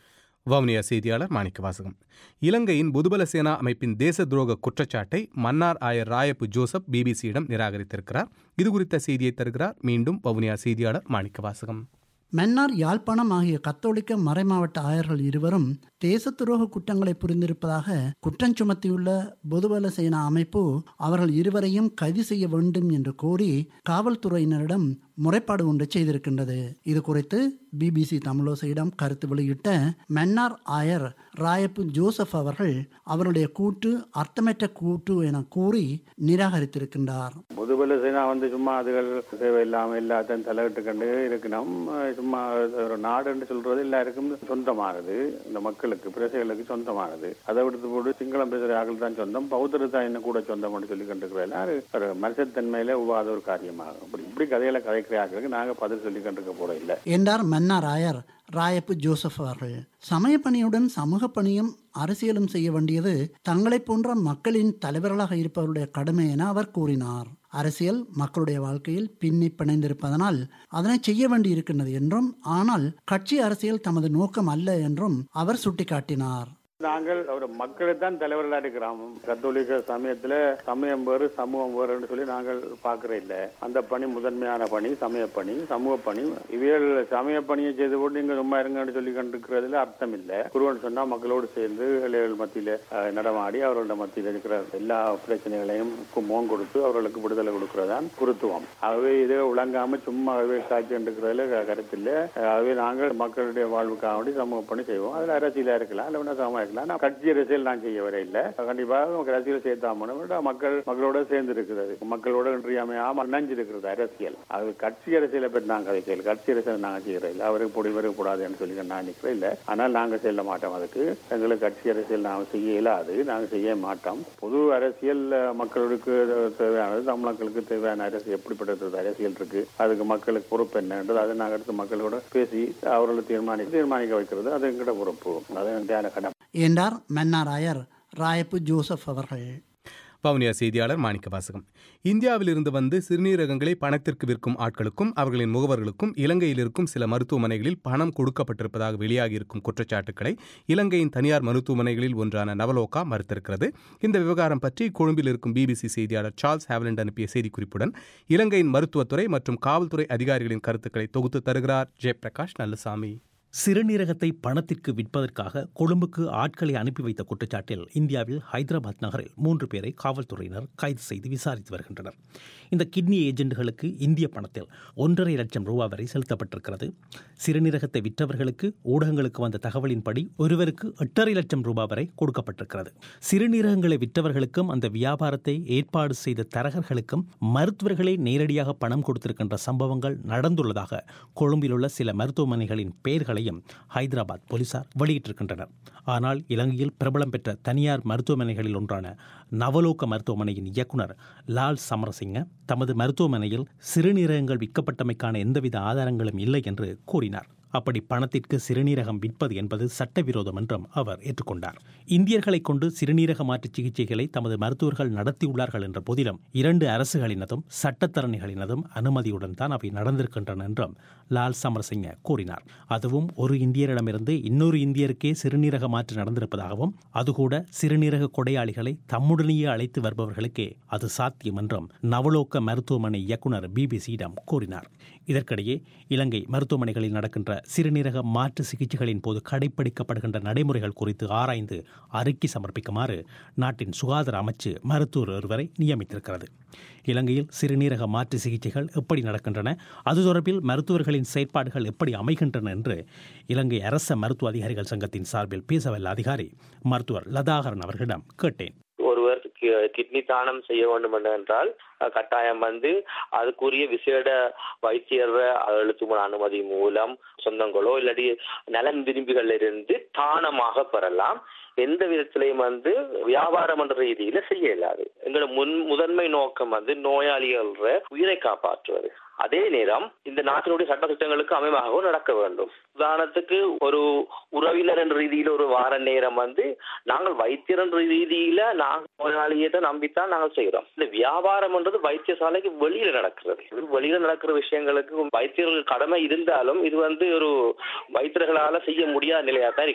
வவுனியா செய்தியாளர் மாணிக்க வாசகம் இலங்கையின் புதுபல சேனா அமைப்பின் தேச துரோக குற்றச்சாட்டை மன்னார் ஆயர் ராயப்பு ஜோசப் பிபிசியிடம் நிராகரித்திருக்கிறார் இது குறித்த செய்தியை தருகிறார் மீண்டும் வவுனியா செய்தியாளர் மாணிக்க வாசகம் மன்னார் யாழ்ப்பாணம் ஆகிய கத்தோலிக்க மறைமாவட்ட ஆயர்கள் இருவரும் தேச துரோக குற்றங்களை புரிந்திருப்பதாக குற்றம் சுமத்தியுள்ள பொதுபல சேனா அமைப்பு அவர்கள் இருவரையும் கைது செய்ய வேண்டும் என்று கோரி காவல்துறையினரிடம் முறைப்பாடு ஒன்று செய்திருக்கின்றது இது குறித்து பிபிசி தமிழோசையிடம் கருத்து வெளியிட்ட மன்னார் ஆயர் ராயப்பு ஜோசப் அவர்கள் அவருடைய கூட்டு அர்த்தமற்ற கூட்டு என கூறி நிராகரித்திருக்கின்றார் முதுபல சேனா வந்து சும்மா அதுகள் தேவையில்லாம எல்லாத்தையும் தலையிட்டு கண்டு இருக்கணும் சும்மா ஒரு நாடுன்னு சொல்றது எல்லாருக்கும் சொந்தமானது இந்த மக்களுக்கு பிரஜைகளுக்கு சொந்தமானது அதை விடுத்து போட்டு சிங்களம் பேசுற ஆக்கள் தான் சொந்தம் பௌத்தர் தான் என்ன கூட சொந்தம்னு சொல்லி கண்டுக்கிறேன் ஒரு மனுஷத்தன்மையில உவாத ஒரு காரியமாகும் அப்படி இப்படி கதையில கதைக்கிற ஆக்களுக்கு நாங்க பதில் சொல்லி கண்டுக்க போற இல்லை என்றார் மன்னார் ஆயர் ராயப்பு ஜோசப் அவர்கள் சமய பணியுடன் சமூக பணியும் அரசியலும் செய்ய வேண்டியது தங்களைப் போன்ற மக்களின் தலைவர்களாக இருப்பவருடைய கடமை என அவர் கூறினார் அரசியல் மக்களுடைய வாழ்க்கையில் பின்னி பிணைந்திருப்பதனால் அதனை செய்ய வேண்டியிருக்கின்றது என்றும் ஆனால் கட்சி அரசியல் தமது நோக்கம் அல்ல என்றும் அவர் சுட்டிக்காட்டினார் நாங்கள் ஒரு மக்களை தான் தலைவர்களா இருக்கிறோம் கத்தோலிக்க சமயத்துல சமயம் வேறு சமூகம் வேறுன்னு சொல்லி நாங்கள் பார்க்கற இல்ல அந்த பணி முதன்மையான பணி சமய பணி சமூக பணி இவியல் சமய பணியை செய்து கொண்டு நீங்க சும்மா இருங்கன்னு சொல்லி கண்டிருக்கிறதுல அர்த்தம் இல்ல குருவன் சொன்னா மக்களோடு சேர்ந்து இளைஞர்கள் மத்தியில அஹ், நடமாடி அவர்களோட மத்தியில் இருக்கிற எல்லா பிரச்சனைகளையும் முகம் கொடுத்து அவர்களுக்கு விடுதலை கொடுக்கிறதான் குருத்துவம் ஆகவே இதை விளங்காம சும்மாவே காய்ச்சி இருக்கிறதுல கருத்தில் ஆகவே நாங்கள் மக்களுடைய வாழ்வுக்காக வேண்டி சமூக பணி செய்வோம் அதுல அரசியலா இருக்கலாம் இல்ல வேணா சமமா இருக்கலாம் நான் கட்சி அரசியல் நான் செய்ய வர இல்ல கண்டிப்பாக நமக்கு அரசியல் சேர்த்தாமணும் மக்கள் மக்களோட சேர்ந்து இருக்கிறது மக்களோட இன்றியமையாம இணைஞ்சு இருக்கிறது அரசியல் அது கட்சி அரசியலை பற்றி நாங்கள் கதைக்கல கட்சி அரசியல் நாங்கள் செய்யற இல்லை அவருக்கு பொடி வர கூடாதுன்னு சொல்லி நான் நிற்கிறேன் இல்ல ஆனால் நாங்கள் செல்ல மாட்டோம் அதுக்கு எங்களுக்கு கட்சி அரசியல் நாங்கள் செய்ய இயலாது நாங்கள் செய்ய மாட்டோம் பொது அரசியல் அஹ், மக்களுக்கு தேவையானது தமிழர்களுக்கு தேவையான அரசியல் எப்படிப்பட்டது அரசியல் இருக்கு அதுக்கு மக்களுக்கு பொறுப்பு என்னன்றது அதை நாங்கள் எடுத்து மக்களோட பேசி அவர்களை தீர்மானி தீர்மானிக்க வைக்கிறது அது எங்கட பொறுப்பு அது எங்களுடைய கடமை என்றார் மன்னார் ஆயர் ராயப்பு ஜோசப் அவர்கள் வவுனியா செய்தியாளர் மாணிக்க வாசகம் இந்தியாவிலிருந்து வந்து சிறுநீரகங்களை பணத்திற்கு விற்கும் ஆட்களுக்கும் அவர்களின் முகவர்களுக்கும் இலங்கையில் இருக்கும் சில மருத்துவமனைகளில் பணம் கொடுக்கப்பட்டிருப்பதாக வெளியாகியிருக்கும் குற்றச்சாட்டுக்களை இலங்கையின் தனியார் மருத்துவமனைகளில் ஒன்றான நவலோகா மறுத்திருக்கிறது இந்த விவகாரம் பற்றி கொழும்பில் இருக்கும் பிபிசி செய்தியாளர் சார்ல்ஸ் ஹேவலண்ட் அனுப்பிய செய்திக்குறிப்புடன் இலங்கையின் மருத்துவத்துறை மற்றும் காவல்துறை அதிகாரிகளின் கருத்துக்களை தொகுத்து தருகிறார் ஜெயபிரகாஷ் நல்லசாமி சிறுநீரகத்தை பணத்திற்கு விற்பதற்காக கொழும்புக்கு ஆட்களை அனுப்பி வைத்த குற்றச்சாட்டில் இந்தியாவில் ஹைதராபாத் நகரில் மூன்று பேரை காவல்துறையினர் கைது செய்து விசாரித்து வருகின்றனர் இந்த கிட்னி ஏஜென்ட்களுக்கு இந்திய பணத்தில் ஒன்றரை லட்சம் ரூபாய் வரை செலுத்தப்பட்டிருக்கிறது சிறுநீரகத்தை விற்றவர்களுக்கு ஊடகங்களுக்கு வந்த தகவலின்படி ஒருவருக்கு எட்டரை லட்சம் ரூபாய் வரை கொடுக்கப்பட்டிருக்கிறது சிறுநீரகங்களை விற்றவர்களுக்கும் அந்த வியாபாரத்தை ஏற்பாடு செய்த தரகர்களுக்கும் மருத்துவர்களே நேரடியாக பணம் கொடுத்திருக்கின்ற சம்பவங்கள் நடந்துள்ளதாக கொழும்பில் உள்ள சில மருத்துவமனைகளின் பெயர்களையும் ஹைதராபாத் போலீசார் வெளியிட்டிருக்கின்றனர் ஆனால் இலங்கையில் பிரபலம் பெற்ற தனியார் மருத்துவமனைகளில் ஒன்றான நவலோக மருத்துவமனையின் இயக்குனர் லால் சமரசிங்க தமது மருத்துவமனையில் சிறுநீரகங்கள் விற்கப்பட்டமைக்கான எந்தவித ஆதாரங்களும் இல்லை என்று கூறினார் அப்படி பணத்திற்கு சிறுநீரகம் விற்பது என்பது சட்டவிரோதம் என்றும் அவர் ஏற்றுக்கொண்டார் இந்தியர்களை கொண்டு சிறுநீரக மாற்று சிகிச்சைகளை தமது மருத்துவர்கள் நடத்தியுள்ளார்கள் என்ற போதிலும் இரண்டு அரசுகளினதும் சட்டத்தரணிகளினதும் அனுமதியுடன் தான் அவை நடந்திருக்கின்றன என்றும் லால் சமரசிங்க கூறினார் அதுவும் ஒரு இந்தியரிடமிருந்து இன்னொரு இந்தியருக்கே சிறுநீரக மாற்று நடந்திருப்பதாகவும் அதுகூட சிறுநீரக கொடையாளிகளை தம்முடனேயே அழைத்து வருபவர்களுக்கே அது சாத்தியம் என்றும் நவலோக்க மருத்துவமனை இயக்குனர் பிபிசியிடம் கூறினார் இதற்கிடையே இலங்கை மருத்துவமனைகளில் நடக்கின்ற சிறுநீரக மாற்று சிகிச்சைகளின் போது கடைபிடிக்கப்படுகின்ற நடைமுறைகள் குறித்து ஆராய்ந்து அறிக்கை சமர்ப்பிக்குமாறு நாட்டின் சுகாதார அமைச்சு மருத்துவர் ஒருவரை நியமித்திருக்கிறது இலங்கையில் சிறுநீரக மாற்று சிகிச்சைகள் எப்படி நடக்கின்றன அது தொடர்பில் மருத்துவர்களின் செயற்பாடுகள் எப்படி அமைகின்றன என்று இலங்கை அரச மருத்துவ அதிகாரிகள் சங்கத்தின் சார்பில் பேசவல்ல அதிகாரி மருத்துவர் லதாகரன் அவர்களிடம் கேட்டேன் ஒருவர் கி- கிட்னி தானம் செய்ய வேண்டும் என்றால் அஹ், கட்டாயம் வந்து அதுக்குரிய விசேட வைத்தியர் எழுத்துமுறை அனுமதி மூலம் சொந்தங்களோ இல்லாட்டி நலன் விரும்பிகள் இருந்து தானமாக பெறலாம் எந்த விதத்திலையும் வந்து வியாபாரம் என்ற ரீதியில செய்ய இயலாது எங்களோட முன் முதன்மை நோக்கம் வந்து நோயாளிகள உயிரை காப்பாற்றுவது அதே நேரம் இந்த நாட்டினுடைய சட்ட திட்டங்களுக்கு அமைவாகவும் நடக்க வேண்டும் உதாரணத்துக்கு ஒரு உறவினர் என்ற ரீதியில ஒரு வார நேரம் வந்து நாங்கள் வைத்தியர் என்ற ரீதியில நாங்கள் நோயாளியை தான் நம்பித்தான் நாங்கள் செய்கிறோம் இந்த வியாபாரம் என்றது வைத்தியசாலைக்கு வெளியில நடக்கிறது இது வெளியில நடக்கிற விஷயங்களுக்கு வைத்தியர்கள் கடமை இருந்தாலும் இது வந்து ஒரு வைத்தியர்களால செய்ய முடியாத நிலையா தான் இருக்குது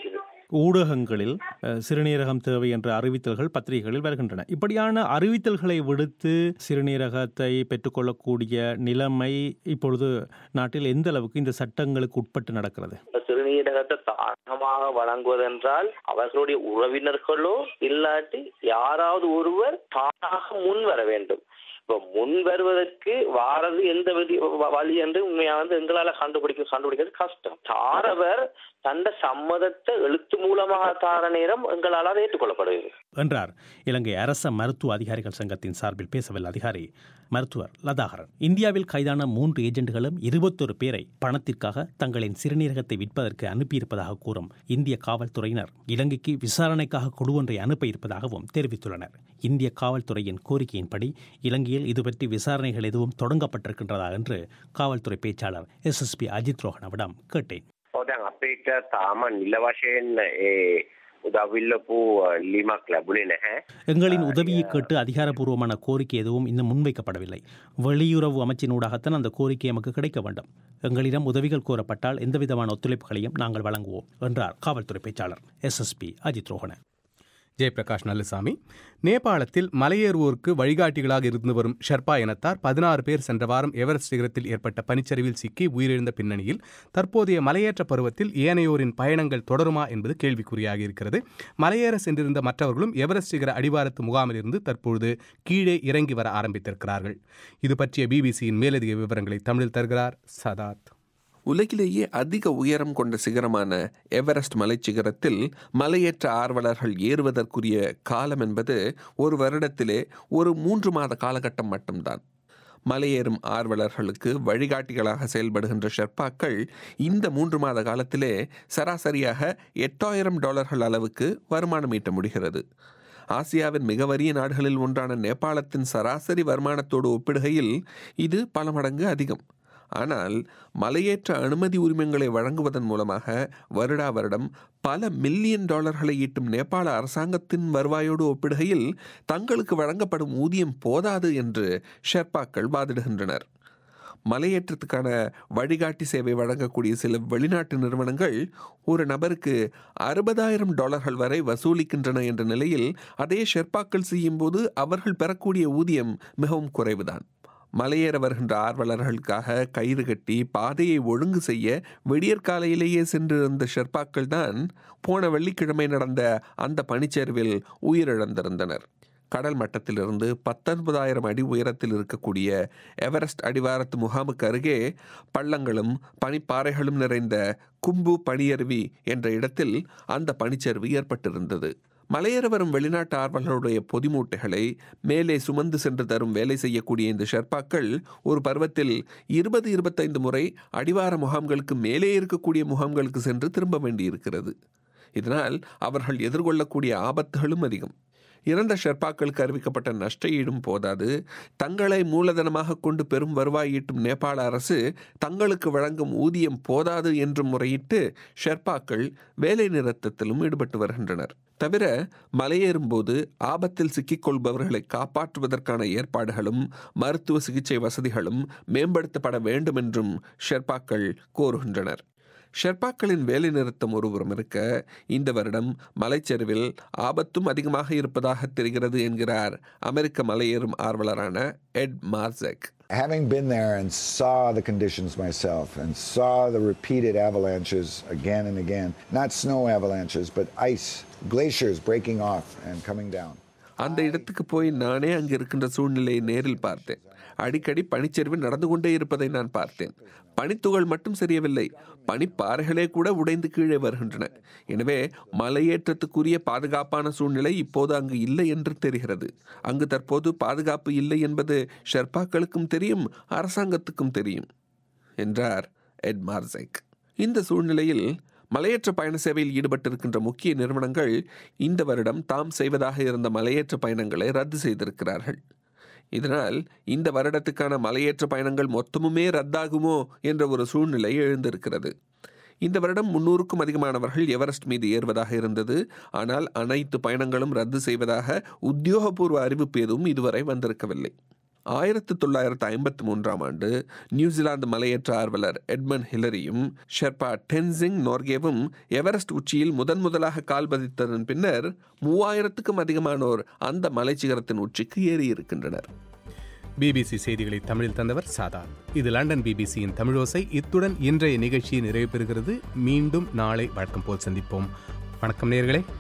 ஊடகங்களில் அஹ், சிறுநீரகம் தேவை என்ற அறிவித்தல்கள் பத்திரிகைகளில் வருகின்றன இப்படியான அறிவித்தல்களை விடுத்து சிறுநீரகத்தை பெற்றுக்கொள்ளக்கூடிய நிலைமை இப்பொழுது நாட்டில் எந்த அளவுக்கு இந்த சட்டங்களுக்கு உட்பட்டு நடக்கிறது சிறுநீரகத்தை தானமாக வழங்குவதென்றால் அவர்களுடைய உறவினர்களோ இல்லாட்டி யாராவது ஒருவர் தானாக முன் வர வேண்டும் இப்ப முன் வருவதற்கு வாரது எந்த வழி வ- வழி என்று உண்மையா வந்து எங்களால கண்டுபிடிக்க கண்டுபிடிக்கிறது கஷ்டம் தாரவர் தந்த சம்மதத்தை எழுத்து மூலமாக தார நேரம் எங்களால் அதை ஏற்றுக்கொள்ளப்படுகிறது என்றார் இலங்கை அரச மருத்துவ அதிகாரிகள் சங்கத்தின் சார்பில் பேசவல்ல அதிகாரி மருத்துவர் லதாகரன் இந்தியாவில் கைதான மூன்று ஏஜென்ட்களும் இருபத்தொரு பேரை பணத்திற்காக தங்களின் சிறுநீரகத்தை விற்பதற்கு அனுப்பியிருப்பதாக கூறும் இந்திய காவல்துறையினர் இலங்கைக்கு விசாரணைக்காக குழு ஒன்றை அனுப்ப இருப்பதாகவும் தெரிவித்துள்ளனர் இந்திய காவல்துறையின் கோரிக்கையின்படி இலங்கையில் இது பற்றி விசாரணைகள் எதுவும் தொடங்கப்பட்டிருக்கின்றதா என்று காவல்துறை பேச்சாளர் எஸ்எஸ்பி அஜித் ரோஹனவிடம் கேட்டேன் ඔව් දැන් අපිට තාම නිල වශයෙන් ඒ උදවිල්ලපු ලිමක් ලැබුණේ නැහැ. எங்களின் உதவியை கேட்டு அதிகாரப்பூர்வமான கோரிக்கை எதுவும் இன்னும் முன்வைக்கப்படவில்லை வெளியுறவு அமைச்சினூடாகத்தான் அந்த கோரிக்கை எமக்கு கிடைக்க வேண்டும் எங்களிடம் உதவிகள் கோரப்பட்டால் எந்தவிதமான ஒத்துழைப்புகளையும் நாங்கள் வழங்குவோம் என்றார் காவல்துறை பேச்சாளர் எஸ்எஸ்பி அஜித் ரோஹன ஜெயபிரகாஷ் நல்லசாமி நேபாளத்தில் மலையேறுவோருக்கு வழிகாட்டிகளாக இருந்து வரும் ஷெர்பா இனத்தார் பதினாறு பேர் சென்ற வாரம் எவரெஸ்ட் சிகரத்தில் ஏற்பட்ட பனிச்சரிவில் சிக்கி உயிரிழந்த பின்னணியில் தற்போதைய மலையேற்ற பருவத்தில் ஏனையோரின் பயணங்கள் தொடருமா என்பது கேள்விக்குறியாக இருக்கிறது மலையேற சென்றிருந்த மற்றவர்களும் எவரெஸ்ட் சிகர அடிவாரத்து முகாமிலிருந்து தற்பொழுது கீழே இறங்கி வர ஆரம்பித்திருக்கிறார்கள் இது பற்றிய பிபிசியின் மேலதிக விவரங்களை தமிழில் தருகிறார் சதாத் உலகிலேயே அதிக உயரம் கொண்ட சிகரமான எவரெஸ்ட் மலைச்சிகரத்தில் மலையேற்ற ஆர்வலர்கள் ஏறுவதற்குரிய காலம் என்பது ஒரு வருடத்திலே ஒரு மூன்று மாத காலகட்டம் மட்டும்தான் மலையேறும் ஆர்வலர்களுக்கு வழிகாட்டிகளாக செயல்படுகின்ற ஷெர்பாக்கள் இந்த மூன்று மாத காலத்திலே சராசரியாக எட்டாயிரம் டாலர்கள் அளவுக்கு வருமானம் ஈட்ட முடிகிறது ஆசியாவின் மிக வறிய நாடுகளில் ஒன்றான நேபாளத்தின் சராசரி வருமானத்தோடு ஒப்பிடுகையில் இது பல மடங்கு அதிகம் ஆனால் மலையேற்ற அனுமதி உரிமங்களை வழங்குவதன் மூலமாக வருடா வருடம் பல மில்லியன் டாலர்களை ஈட்டும் நேபாள அரசாங்கத்தின் வருவாயோடு ஒப்பிடுகையில் தங்களுக்கு வழங்கப்படும் ஊதியம் போதாது என்று ஷெர்பாக்கள் வாதிடுகின்றனர் மலையேற்றத்துக்கான வழிகாட்டி சேவை வழங்கக்கூடிய சில வெளிநாட்டு நிறுவனங்கள் ஒரு நபருக்கு அறுபதாயிரம் டாலர்கள் வரை வசூலிக்கின்றன என்ற நிலையில் அதே ஷெர்பாக்கள் செய்யும்போது அவர்கள் பெறக்கூடிய ஊதியம் மிகவும் குறைவுதான் மலையேற வருகின்ற ஆர்வலர்களுக்காக கயிறு கட்டி பாதையை ஒழுங்கு செய்ய விடியற்காலையிலேயே சென்றிருந்த ஷெர்பாக்கள் தான் போன வெள்ளிக்கிழமை நடந்த அந்த பனிச்சரிவில் உயிரிழந்திருந்தனர் கடல் மட்டத்திலிருந்து பத்தொன்பதாயிரம் அடி உயரத்தில் இருக்கக்கூடிய எவரெஸ்ட் அடிவாரத்து முகாமுக்கு அருகே பள்ளங்களும் பனிப்பாறைகளும் நிறைந்த கும்பு பனியருவி என்ற இடத்தில் அந்த பனிச்சரிவு ஏற்பட்டிருந்தது மலையேற வரும் வெளிநாட்டு ஆர்வலர்களுடைய பொதிமூட்டைகளை மேலே சுமந்து சென்று தரும் வேலை செய்யக்கூடிய இந்த ஷெர்பாக்கள் ஒரு பருவத்தில் இருபது இருபத்தைந்து முறை அடிவார முகாம்களுக்கு மேலே இருக்கக்கூடிய முகாம்களுக்கு சென்று திரும்ப வேண்டியிருக்கிறது இதனால் அவர்கள் எதிர்கொள்ளக்கூடிய ஆபத்துகளும் அதிகம் இறந்த ஷெர்பாக்களுக்கு அறிவிக்கப்பட்ட நஷ்ட ஈடும் போதாது தங்களை மூலதனமாக கொண்டு பெரும் வருவாய் ஈட்டும் நேபாள அரசு தங்களுக்கு வழங்கும் ஊதியம் போதாது என்று முறையிட்டு ஷெர்பாக்கள் வேலை நிறுத்தத்திலும் ஈடுபட்டு வருகின்றனர் தவிர மலையேறும்போது ஆபத்தில் சிக்கிக்கொள்பவர்களை காப்பாற்றுவதற்கான ஏற்பாடுகளும் மருத்துவ சிகிச்சை வசதிகளும் மேம்படுத்தப்பட வேண்டும் என்றும் ஷெர்பாக்கள் கோருகின்றனர் ஷெர்பாக்களின் வேலை நிறுத்தம் ஒருபுறம் இருக்க இந்த வருடம் மலைச்சரிவில் ஆபத்தும் அதிகமாக இருப்பதாக தெரிகிறது என்கிறார் அமெரிக்க மலையேறும் ஆர்வலரான எட் மார்செக் Having been there and saw the conditions myself and saw the repeated avalanches again and again, not snow avalanches, but ice, glaciers breaking off and coming down. அந்த இடத்துக்கு போய் நானே அங்கு இருக்கின்ற சூழ்நிலையை நேரில் பார்த்தேன் அடிக்கடி பனிச்சரிவு நடந்து கொண்டே இருப்பதை நான் பார்த்தேன் பனித்துகள் மட்டும் சரியவில்லை பனிப்பாறைகளே கூட உடைந்து கீழே வருகின்றன எனவே மலையேற்றத்துக்குரிய பாதுகாப்பான சூழ்நிலை இப்போது அங்கு இல்லை என்று தெரிகிறது அங்கு தற்போது பாதுகாப்பு இல்லை என்பது ஷெர்பாக்களுக்கும் தெரியும் அரசாங்கத்துக்கும் தெரியும் என்றார் எட் மார்செக் இந்த சூழ்நிலையில் மலையேற்ற பயண சேவையில் ஈடுபட்டிருக்கின்ற முக்கிய நிறுவனங்கள் இந்த வருடம் தாம் செய்வதாக இருந்த மலையேற்ற பயணங்களை ரத்து செய்திருக்கிறார்கள் இதனால் இந்த வருடத்துக்கான மலையேற்ற பயணங்கள் மொத்தமுமே ரத்தாகுமோ என்ற ஒரு சூழ்நிலை எழுந்திருக்கிறது இந்த வருடம் முன்னூறுக்கும் அதிகமானவர்கள் எவரெஸ்ட் மீது ஏறுவதாக இருந்தது ஆனால் அனைத்து பயணங்களும் ரத்து செய்வதாக உத்தியோகபூர்வ அறிவிப்பு எதுவும் இதுவரை வந்திருக்கவில்லை ஆயிரத்து தொள்ளாயிரத்து ஐம்பத்தி மூன்றாம் ஆண்டு நியூசிலாந்து மலையேற்ற ஆர்வலர் எட்மன் ஹிலரியும் ஷெர்பா டென்சிங் நோர்கேவும் எவரெஸ்ட் உச்சியில் முதன் முதலாக கால் பதித்ததன் பின்னர் மூவாயிரத்துக்கும் அதிகமானோர் அந்த மலைச்சிகரத்தின் உச்சிக்கு ஏறி இருக்கின்றனர் பிபிசி செய்திகளை தமிழில் தந்தவர் சாதா இது லண்டன் பிபிசியின் தமிழோசை இத்துடன் இன்றைய நிகழ்ச்சி நிறைவு பெறுகிறது மீண்டும் நாளை வழக்கம் போல் சந்திப்போம் வணக்கம் நேர்களே